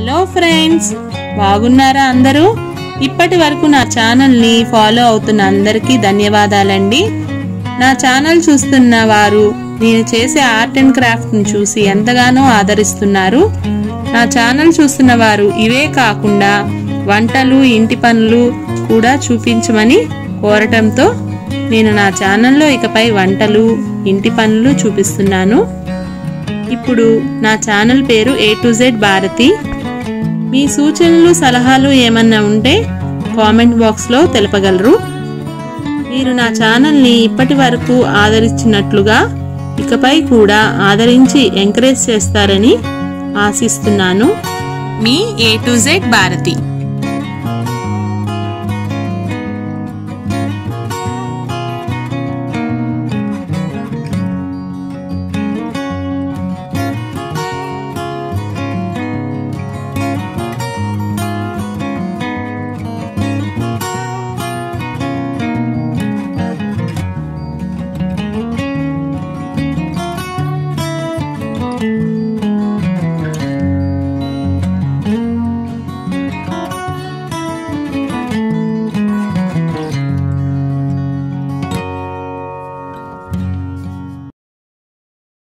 hello friends బాగున్నారా అందరూ ఇప్పటి వరకు నా ఛానల్ని ఫాలో అవుతున్న అందరికీ ధన్యవాదాలండి నా ఛానల్ చూస్తున్న వారు నేను చేసే ఆర్ట్ అండ్ క్రాఫ్ట్ని చూసి ఎంతగానో ఆదరిస్తున్నారు నా ఛానల్ చూస్తున్న వారు ఇవే కాకుండా వంటలు ఇంటి పనులు కూడా చూపించమని కోరటంతో నేను నా ఛానల్లో ఇకపై వంటలు ఇంటి పనులు చూపిస్తున్నాను ఇప్పుడు నా ఛానల్ పేరు ఏ టు జెడ్ భారతి మీ సూచనలు సలహాలు ఏమన్నా ఉంటే కామెంట్ బాక్స్లో తెలపగలరు మీరు నా ఛానల్ని ఇప్పటి వరకు ఆదరించినట్లుగా ఇకపై కూడా ఆదరించి ఎంకరేజ్ చేస్తారని ఆశిస్తున్నాను మీ ఏ టు జెడ్ భారతి